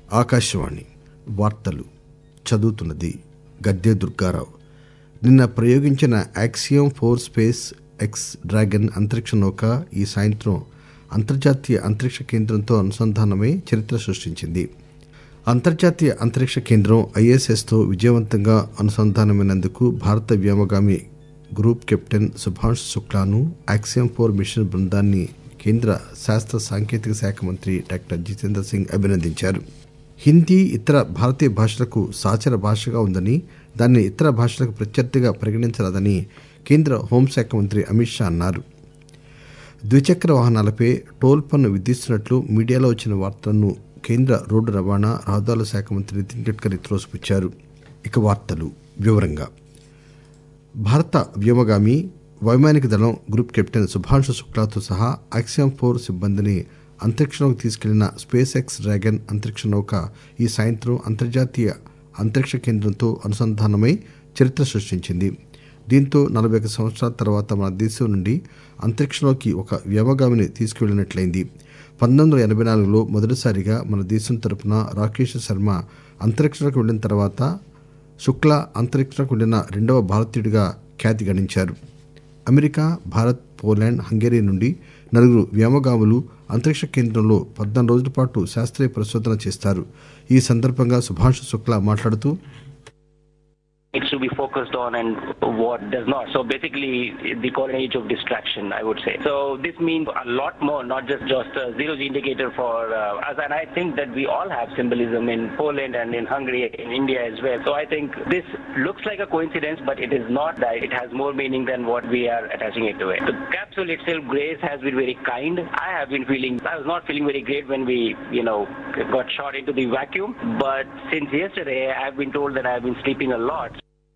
ఆకాశవాణి వార్తలు చదువుతున్నది గద్దె దుర్గారావు నిన్న ప్రయోగించిన Axiom four space X dragon అంతరిక్ష నౌక ఈ సాయంత్రం అంతర్జాతీయ అంతరిక్ష కేంద్రంతో అనుసంధానమై చరిత్ర సృష్టించింది అంతర్జాతీయ అంతరిక్ష కేంద్రం ఐఎస్ఎస్తో విజయవంతంగా అనుసంధానమైనందుకు భారత వ్యోమగామి గ్రూప్ కెప్టెన్ సుభాష్ శుక్లాను యాక్సియం ఫోర్ మిషన్ బృందాన్ని కేంద్ర శాస్త్ర సాంకేతిక శాఖ మంత్రి డాక్టర్ జితేంద్ర సింగ్ అభినందించారు హిందీ ఇతర భారతీయ భాషలకు సాచర భాషగా ఉందని దాన్ని ఇతర భాషలకు ప్రత్యర్థిగా పరిగణించరాదని కేంద్ర హోంశాఖ మంత్రి అమిత్ షా అన్నారు ద్విచక్ర వాహనాలపై టోల్ పన్ను విధిస్తున్నట్లు మీడియాలో వచ్చిన వార్తలను కేంద్ర రోడ్డు రవాణా రహదారుల శాఖ మంత్రి నితిన్ గడ్కరీ త్రోసిపుచ్చారు ఇక వార్తలు వివరంగా భారత వ్యోమగామి వైమానిక దళం గ్రూప్ కెప్టెన్ సుభాంశు శుక్లాతో సహా యాక్సియం ఫోర్ సిబ్బందిని అంతరిక్షంలోకి తీసుకెళ్లిన స్పేస్ ఎక్స్ డ్రాగన్ అంతరిక్ష నౌక ఈ సాయంత్రం అంతర్జాతీయ అంతరిక్ష కేంద్రంతో అనుసంధానమై చరిత్ర సృష్టించింది దీంతో నలభై ఒక సంవత్సరాల తర్వాత మన దేశం నుండి అంతరిక్షంలోకి ఒక వ్యోమగామిని తీసుకువెళ్లినట్లయింది పంతొమ్మిది వందల ఎనభై నాలుగులో మొదటిసారిగా మన దేశం తరపున రాకేష్ శర్మ అంతరిక్షంలోకి వెళ్లిన తర్వాత శుక్లా అంతరిక్షంలోకి వెళ్లిన రెండవ భారతీయుడిగా ఖ్యాతి గణించారు అమెరికా భారత్ పోలాండ్ హంగేరీ నుండి నలుగురు వ్యోమగాములు అంతరిక్ష కేంద్రంలో పద్నాలుగు రోజుల పాటు శాస్త్రీయ పరిశోధన చేస్తారు ఈ సందర్భంగా సుభాష్ శుక్లా మాట్లాడుతూ needs to be focused on and what does not. So basically, the golden age of distraction, I would say. So this means a lot more, not just just a zero G indicator for uh, us. And I think that we all have symbolism in Poland and in Hungary, in India as well. So I think this looks like a coincidence, but it is not that. It has more meaning than what we are attaching it to it. The capsule itself, Grace, has been very kind. I have been feeling, I was not feeling very great when we, you know, got shot into the vacuum. But since yesterday, I've been told that I've been sleeping a lot.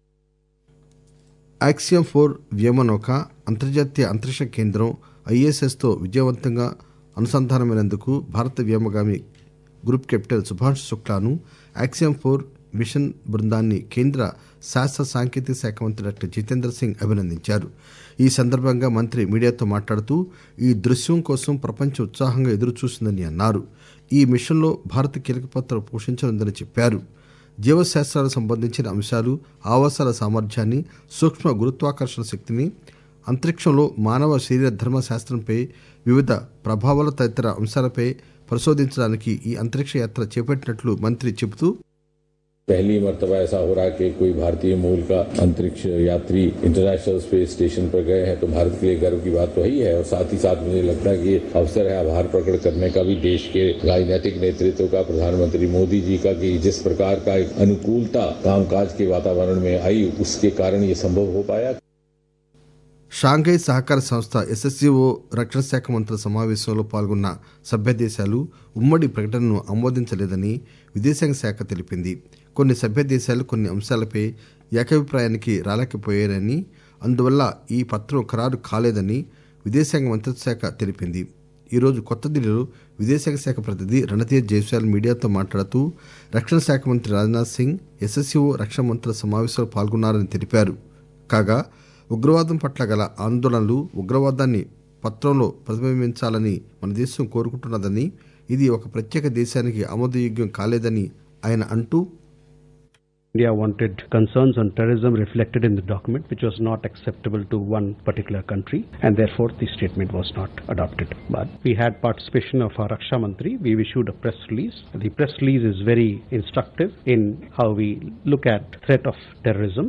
Axiom four వ్యోమనౌక అంతర్జాతీయ అంతరిక్ష కేంద్రం ఐఎస్ఎస్తో విజయవంతంగా అనుసంధానమైనందుకు భారత వ్యోమగామి group captain Subhash శుక్లాను యాక్సియం ఫోర్ మిషన్ బృందాన్ని కేంద్ర శాస్త్ర సాంకేతిక శాఖ మంత్రి డాక్టర్ జితేంద్ర సింగ్ అభినందించారు ఈ సందర్భంగా మంత్రి మీడియాతో మాట్లాడుతూ ఈ దృశ్యం కోసం ప్రపంచం ఉత్సాహంగా ఎదురుచూసిందని అన్నారు ఈ మిషన్లో భారత్ కీలక పాత్ర పోషించనుందని చెప్పారు జీవశాస్త్రాలకు సంబంధించిన అంశాలు ఆవాసాల సామర్థ్యాన్ని సూక్ష్మ గురుత్వాకర్షణ శక్తిని అంతరిక్షంలో మానవ శరీర ధర్మ శాస్త్రంపై వివిధ ప్రభావాల తదితర అంశాలపై పరిశోధించడానికి ఈ అంతరిక్ష యాత్ర చేపట్టినట్లు మంత్రి చెబుతూ पहली मर्तबा ऐसा हो रहा है कि कोई भारतीय मूल का अंतरिक्ष यात्री इंटरनेशनल स्पेस स्टेशन पर गए हैं तो भारत के लिए गर्व की बात तो ही है और साथ ही साथ मुझे लगता है कि ये अवसर है आभार प्रकट करने का भी देश के राजनीतिक नेतृत्व का प्रधानमंत्री मोदी जी का कि जिस प्रकार का एक अनुकूलता कामकाज के वातावरण में आई उसके कारण ये संभव हो पाया షాంఘై సహకార సంస్థ ఎస్ఎస్సీఓ రక్షణ శాఖ మంత్రుల సమావేశంలో పాల్గొన్న సభ్య దేశాలు ఉమ్మడి ప్రకటనను ఆమోదించలేదని విదేశాంగ శాఖ తెలిపింది కొన్ని సభ్య దేశాలు కొన్ని అంశాలపై ఏకాభిప్రాయానికి రాలేకపోయారని అందువల్ల ఈ పత్రం ఖరారు కాలేదని విదేశాంగ మంత్రిత్వ శాఖ తెలిపింది ఈరోజు కొత్త ఢిల్లీలో విదేశాంగ శాఖ ప్రతినిధి రణధీర్ జైస్వాల్ మీడియాతో మాట్లాడుతూ రక్షణ శాఖ మంత్రి రాజ్నాథ్ సింగ్ ఎస్ఎస్సీఓ రక్షణ మంత్రుల సమావేశంలో పాల్గొన్నారని తెలిపారు కాగా ఉగ్రవాదం పట్ల గల ఆందోళనలు ఉగ్రవాదాన్ని పత్రంలో ప్రతిబింబించాలని మన దేశం కోరుకుంటున్నదని ఇది ఒక ప్రత్యేక దేశానికి ఆమోదయోగ్యం కాలేదని ఆయన అంటూ India wanted concerns on terrorism reflected in the document, which was not acceptable to one particular country, and therefore the statement was not adopted. But we had participation of our Raksha Mantri. We issued a press release. The press release is very instructive in how we look at threat of terrorism.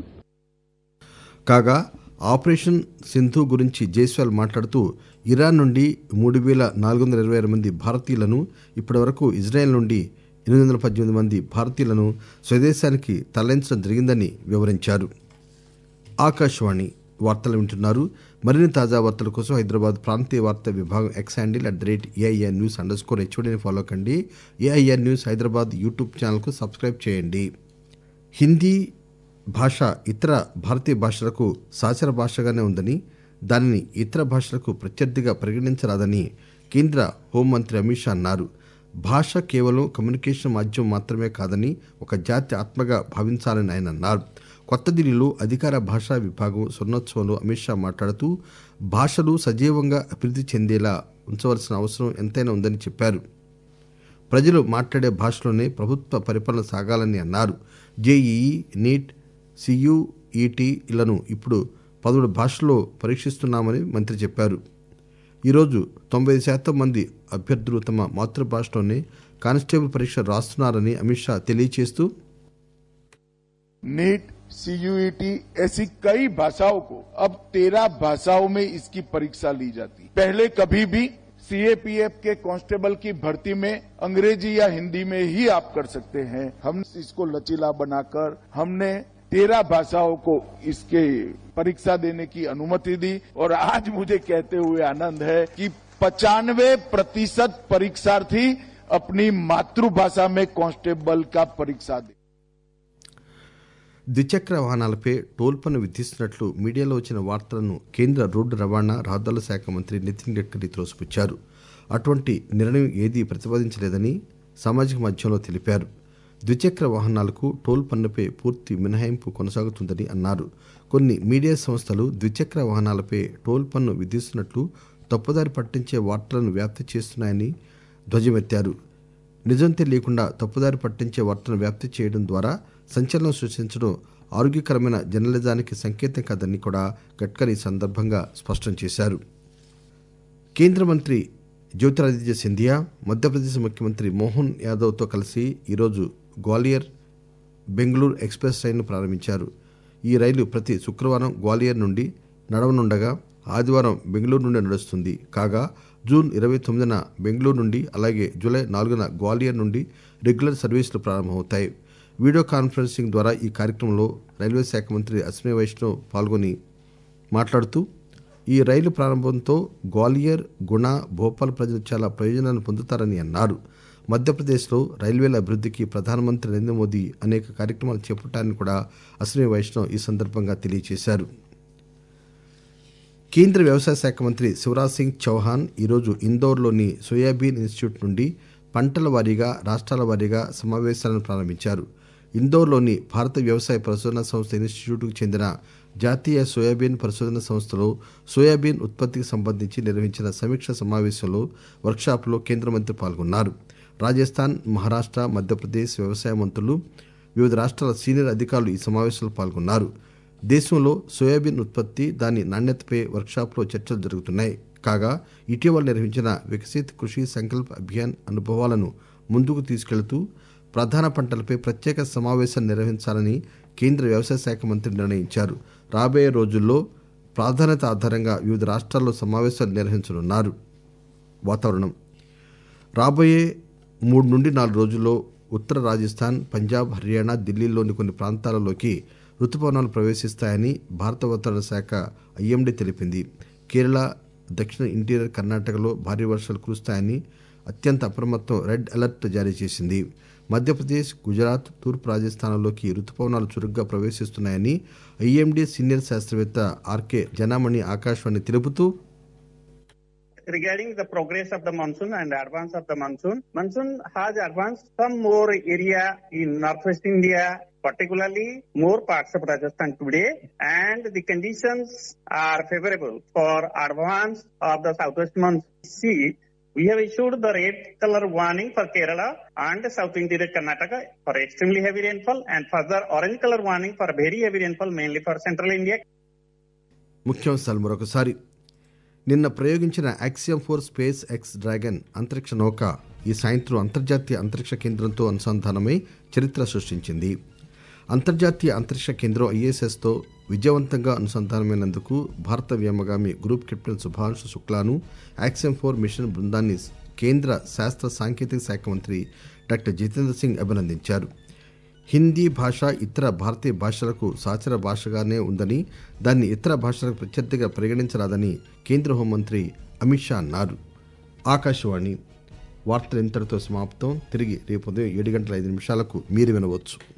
కాగా operation Sindhu గురించి జైస్వాల్ మాట్లాడుతూ Iran నుండి మూడు వేల నాలుగు వందల ఇరవై ఆరు మంది భారతీయులను ఇప్పటివరకు ఇజ్రాయెల్ నుండి ఎనిమిది వందల పద్దెనిమిది మంది భారతీయులను స్వదేశానికి తరలించడం జరిగిందని వివరించారు ఆకాశవాణి వార్తలు వింటున్నారు మరిన్ని తాజా వార్తల కోసం హైదరాబాద్ ప్రాంతీయ వార్తా విభాగం X handle at the rate AIR news under score హెచ్ఓడిని ఫాలో కండి ఏఐఆర్ న్యూస్ హైదరాబాద్ యూట్యూబ్ ఛానల్కు సబ్స్క్రైబ్ చేయండి హిందీ భాష ఇతర భారతీయ భాషలకు సాచర భాషగానే ఉందని దానిని ఇతర భాషలకు ప్రత్యర్థిగా పరిగణించరాదని కేంద్ర హోంమంత్రి అమిత్ షా అన్నారు భాష కేవలం కమ్యూనికేషన్ మాధ్యమం మాత్రమే కాదని ఒక జాతి ఆత్మగా భావించాలని ఆయన అన్నారు కొత్త ఢిల్లీలో అధికార భాషా విభాగం స్వర్ణోత్సవంలో అమిత్ షా మాట్లాడుతూ భాషలు సజీవంగా అభివృద్ధి చెందేలా ఉంచవలసిన అవసరం ఎంతైనా ఉందని చెప్పారు ప్రజలు మాట్లాడే భాషలోనే ప్రభుత్వ పరిపాలన సాగాలని అన్నారు జేఈఈ నీట్ సియుఈటీలను ఇప్పుడు పదమూడు భాషల్లో పరీక్షిస్తున్నామని మంత్రి చెప్పారు ఈరోజు తొంభై శాతం మంది అభ్యర్థులు తమ మాతృభాషలోనే కానిస్టేబుల్ పరీక్ష రాస్తున్నారని అమిత్ షా తెలియజేస్తూ नीट सीयूईटी ऐसी कई भाषाओं को अब तेरह भाषाओं में इसकी परीक्षा ली जाती पहले कभी भी सीएपीएफ के कांस्टेबल की भर्ती में अंग्रेजी या हिंदी में ही आप कर सकते हैं हम इसको लचीला बनाकर हमने तेरह भाषाओं को इसके परीक्षा देने की अनुमति दी और आज मुझे कहते हुए आनंद है कि पचानवे प्रतिशत परीक्षार्थी अपनी मातृभाषा में कांस्टेबल का परीक्षा दे ద్విచక్ర వాహనాలపై టోల్ పన్ను విధిస్తున్నట్లు మీడియాలో వచ్చిన వార్తలను కేంద్ర రోడ్డు రవాణా రహదారుల శాఖ మంత్రి నితిన్ గడ్కరీ త్రోసిపుచ్చారు అటువంటి నిర్ణయం ఏదీ ప్రతిపాదించలేదని సామాజిక మాధ్యమంలో తెలిపారు ద్విచక్ర వాహనాలకు టోల్ పన్నుపై పూర్తి మినహాయింపు కొనసాగుతుందని అన్నారు కొన్ని మీడియా సంస్థలు ద్విచక్ర వాహనాలపై టోల్ పన్ను విధిస్తున్నట్లు తప్పుదారి పట్టించే వార్తలను వ్యాప్తి చేస్తున్నాయని ధ్వజమెత్తారు నిజం తెలియకుండా తప్పుదారి పట్టించే వార్తలను వ్యాప్తి చేయడం ద్వారా సంచలనం సృష్టించడం ఆరోగ్యకరమైన జర్నలిజానికి సంకేతం కాదని కూడా గడ్కరీ ఈ సందర్భంగా స్పష్టం చేశారు కేంద్ర మంత్రి జ్యోతిరాదిత్య సింధియా మధ్యప్రదేశ్ ముఖ్యమంత్రి మోహన్ యాదవ్తో కలిసి ఈరోజు గ్వాలియర్ బెంగళూరు ఎక్స్ప్రెస్ రైలును ప్రారంభించారు ఈ రైలు ప్రతి శుక్రవారం గ్వాలియర్ నుండి నడవనుండగా ఆదివారం బెంగళూరు నుండి నడుస్తుంది కాగా జూన్ ఇరవై తొమ్మిదిన బెంగళూరు నుండి అలాగే జూలై నాలుగున గ్వాలియర్ నుండి రెగ్యులర్ సర్వీసులు ప్రారంభమవుతాయి వీడియో కాన్ఫరెన్సింగ్ ద్వారా ఈ కార్యక్రమంలో రైల్వే శాఖ మంత్రి అశ్విని వైష్ణవ్ పాల్గొని మాట్లాడుతూ ఈ రైలు ప్రారంభంతో గ్వాలియర్ గుణ భోపాల్ ప్రజలు చాలా ప్రయోజనాలను పొందుతారని అన్నారు మధ్యప్రదేశ్లో రైల్వేల అభివృద్ధికి ప్రధానమంత్రి నరేంద్ర మోదీ అనేక కార్యక్రమాలు చేపట్టారని కూడా అశ్విని వైష్ణవ్ ఈ సందర్భంగా తెలియజేశారు కేంద్ర వ్యవసాయ శాఖ మంత్రి శివరాజ్ సింగ్ చౌహాన్ ఈరోజు ఇందోర్లోని సోయాబీన్ ఇన్స్టిట్యూట్ నుండి పంటల వారీగా రాష్ట్రాల వారీగా సమావేశాలను ప్రారంభించారు ఇందోర్లోని భారత వ్యవసాయ పరిశోధన సంస్థ ఇన్స్టిట్యూట్కు చెందిన జాతీయ సోయాబీన్ పరిశోధన సంస్థలో సోయాబీన్ ఉత్పత్తికి సంబంధించి నిర్వహించిన సమీక్ష సమావేశంలో వర్క్షాప్లో కేంద్ర మంత్రి పాల్గొన్నారు రాజస్థాన్ మహారాష్ట్ర మధ్యప్రదేశ్ వ్యవసాయ మంత్రులు వివిధ రాష్ట్రాల సీనియర్ అధికారులు ఈ సమావేశంలో పాల్గొన్నారు దేశంలో సోయాబీన్ ఉత్పత్తి దాని నాణ్యతపై వర్క్షాప్లో చర్చలు జరుగుతున్నాయి కాగా ఇటీవల నిర్వహించిన వికసిత్ కృషి సంకల్ప్ అభియాన్ అనుభవాలను ముందుకు తీసుకెళ్తూ ప్రధాన పంటలపై ప్రత్యేక సమావేశాన్ని నిర్వహించాలని కేంద్ర వ్యవసాయ శాఖ మంత్రి నిర్ణయించారు రాబోయే రోజుల్లో ప్రాధాన్యత ఆధారంగా వివిధ రాష్ట్రాల్లో సమావేశాలు నిర్వహించనున్నారు వాతావరణం రాబోయే మూడు నుండి నాలుగు రోజుల్లో ఉత్తర రాజస్థాన్ పంజాబ్ హర్యానా ఢిల్లీలోని కొన్ని ప్రాంతాలలోకి రుతుపవనాలు ప్రవేశిస్తాయని భారత వాతావరణ శాఖ ఐఎండీ తెలిపింది కేరళ దక్షిణ ఇంటీరియర్ కర్ణాటకలో భారీ వర్షాలు కురుస్తాయని అత్యంత అప్రమత్తం రెడ్ అలర్ట్ జారీ చేసింది మధ్యప్రదేశ్ గుజరాత్ తూర్పు రాజస్థాన్లోకి రుతుపవనాలు చురుగ్గా ప్రవేశిస్తున్నాయని ఐఎండీ సీనియర్ శాస్త్రవేత్త ఆర్కే జనామణి ఆకాశవాణి తెలుపుతూ regarding the progress of the monsoon and advance of the monsoon. Monsoon has advanced some more area in northwest India, particularly more parts of Rajasthan today, and the conditions are favorable for advance of the southwest monsoon. See, we have issued the red color warning for Kerala and South Interior Karnataka for extremely heavy rainfall and further orange color warning for very heavy rainfall mainly for central India. ముఖ్యాంశాలు మరొకసారి నిన్న ప్రయోగించిన Axiom four space X dragon అంతరిక్ష నౌక ఈ సాయంత్రం అంతర్జాతీయ అంతరిక్ష కేంద్రంతో అనుసంధానమై చరిత్ర సృష్టించింది అంతర్జాతీయ అంతరిక్ష కేంద్రం ఐఎస్ఎస్తో విజయవంతంగా అనుసంధానమైనందుకు భారత వ్యోమగామి గ్రూప్ కెప్టెన్ సుభాంశు శుక్లాను యాక్సియం ఫోర్ మిషన్ బృందాన్ని కేంద్ర శాస్త్ర సాంకేతిక శాఖ మంత్రి డాక్టర్ జితేంద్ర సింగ్ అభినందించారు హిందీ భాష ఇతర భారతీయ భాషలకు సాచర భాషగానే ఉందని దాన్ని ఇతర భాషలకు ప్రత్యర్థిగా పరిగణించరాదని కేంద్ర హోంమంత్రి అమిత్ షా అన్నారు ఆకాశవాణి వార్తలు ఇంతటితో సమాప్తం తిరిగి రేపు ఉదయం ఏడు గంటల ఐదు నిమిషాలకు మీరు వినవచ్చు